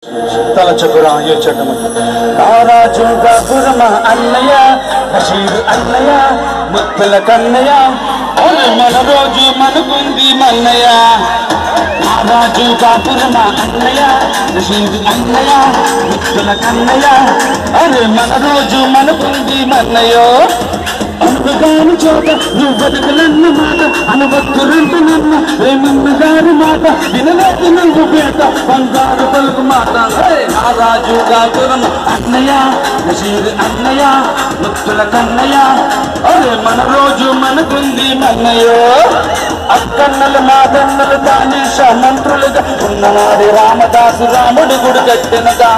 తలచకురా ఏ చెడ్డమని రారాజు గాపురమ అన్నయ్య బషీరు అన్నయ్య ముత్తుల కన్నయ్య ఓయ్ మన రోజు మనకుంది మన్నయ్య రారాజు గాపురమ అన్నయ్య బషీరు అన్నయ్య ముత్తుల కన్నయ్య అరే మన రోజు మనకుంది మన్నయ్యో అనుభగాని చోట నువ్వు బతుకులన్న మాట అనుభక్తులంట నన్న ప్రేమన్న గారి మాట వినలేదు నువ్వు పేట బంగారు పలుకు మాట హే! ఆ రాజు గాజురం అన్నయ్య నషీర్ అన్నయ్య ముత్తుల కన్నయ్య అరే మన రోజు మనకుంది మన్నయ్యో అక్కన్నలు మాదన్నలు దానీష మంత్రులుగా ఉన్నవాడి రామదాసు రాముడు గుడి కట్టినగా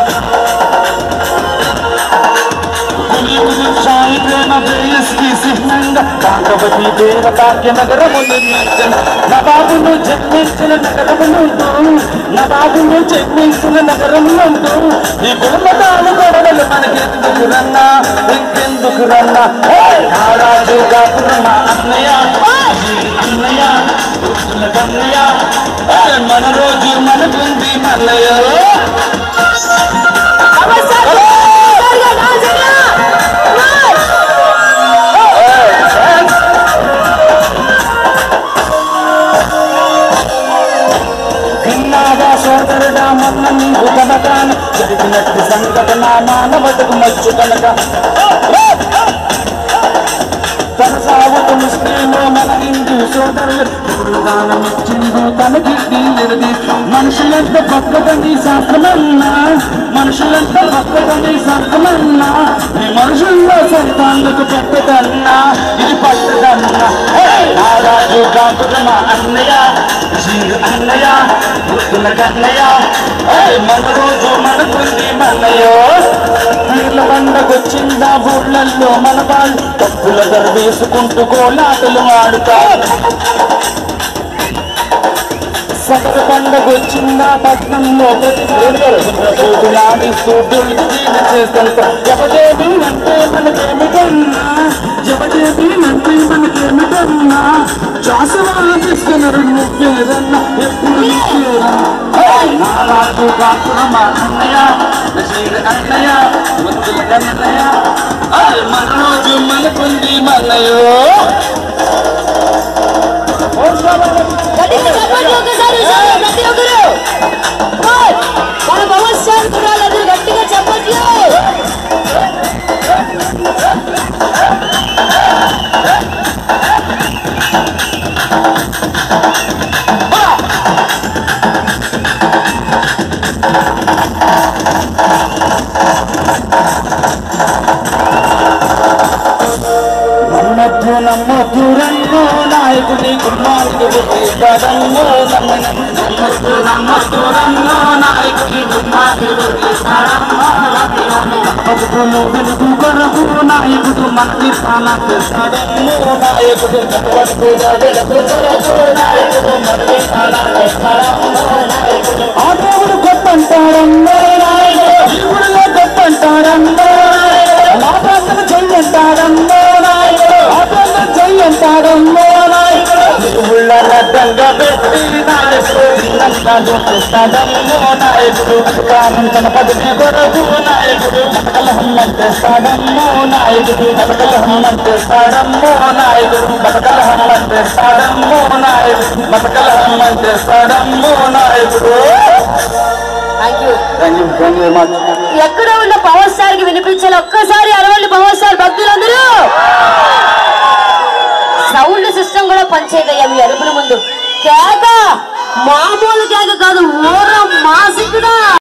సాయి ప్రేమ ప్రేయస్కి చిహ్నంగా కాకవతి పేర భాగ్యనగరము నిర్మించిన నవాబును జన్మించిన నగరమునందు నవాబును జన్మించిన నగరమునందు ఈ గుణమతాలు గొడవలు మనకెందుకు రన్నా ఇంకెందుకు రన్నా నారాజు కాపురమ అన్నయ్య అన్నయ్య పుత్రుల కన్నయ్య ఏయ్, మన రోజు మనకుంది మన్నయ్య విన్నాగా సోదరుడా మొన్న నీకు కనకాన జరిగినట్టు సంఘటన మానవతకు మచ్చు కనుక తన సాగుతు ముస్లింలు మన హిందూ సోదరులు దానం ఇచ్చిండు తనకి తీయది మనుషులంతా పక్కదని శాస్త్రమన్నా మనుషులంతా పక్కదని శాస్త్రమన్నా ఈ మనుషుల్లో సైతాన్లకు పెట్టదన్నా ఇది పట్టదన్నా నారాజు కాకురమ అన్నయ్య జీరు అన్నయ్య గుర్తుల కన్నయ్య ఏయ్, మన రోజు మనకుంది మన్నయ్యో వీళ్ళ పండగొచ్చిందా ఊళ్ళల్లో మన వాళ్ళు తప్పుల వేసుకుంటూ కోలాటలు ఆడుతారు సగర పండగొచ్చిందా పట్నంలో నాడిస్తూ చేస్తుంట ఎవడేమి అంటే మనకేమిటన్నా ఎవడేమి అంటే మనకేమిటన్నా జాసవాళ్ళ తీసుకున్నారు నువ్వేరన్నా ఎప్పుడు నువ్వేరన్నా నారాజు కాకురమ్మ అన్నయ్య నషీర్ అన్నయ్య ముద్దుల కన్నయ్య అరే మన రోజు మనకుంది మన్నయ్యో గట్టిగా చెప్పండి ఒకసారి ఒకసారి ప్రతి ఒక్కరు గుడ్. మన పవన్ స్టార్ కుర్రాళ్ళందరూ గట్టిగా చెప్పట్లు నమ్మద్దు నమ్మద్దు రన్నో నాయకుడి గుమ్మానికి బుద్ధిస్తాడమ్మో నమ్మద్దు నమ్మద్దు రన్నో నాయకుడి గుమ్మానికి బుద్ధిస్తాడమ్మో బతుకులు వెలుగు కొరకు నాయకుడు మంత్రి స్థానం తెస్తాడమ్మో నాయకుడు బతుకుగా వెలుగు కొరకు నాయకుడు మంత్రి స్థానం తెస్తాడమ్మో నాయకుడు ఆ దేవుడు గొప్పంటాడమ్మో నాయకుడు దేవుడిలో గొప్పంటాడమ్మో మా ప్రార్థన చెయ్యంటాడమ్మో నాయకుడు మా ప్రార్థన చెయ్యంటాడమ్మో నాయకుడు దేవుళ్ళ నడ్డంగా పెట్టి నాయకుడు చిన్నంగా చూపిస్తాడమ్మో నాయకుడు కారణం తన పదవి కొరకు నాయకుడు బతకలహం అంటేస్తాడమ్మో నాయకుడు బతకలహం అంటేస్తాడమ్మో నాయకుడు బతకలహం అంటేస్తాడమ్మో నాయకుడు బతకలహం అంటేస్తాడమ్మో నాయకుడు thank you thank you thank you very much ఎక్కడ ఉన్న పవర్ స్టార్ కి వినిపించాలి ఒక్కసారి అరవండి పవర్ స్టార్ భక్తులందరూ సౌండ్ సిస్టమ్ కూడా పనిచేయదయ్యా మీ అరుపుల ముందు కేక మామూలు కేక కాదు ఓర మాసికుడా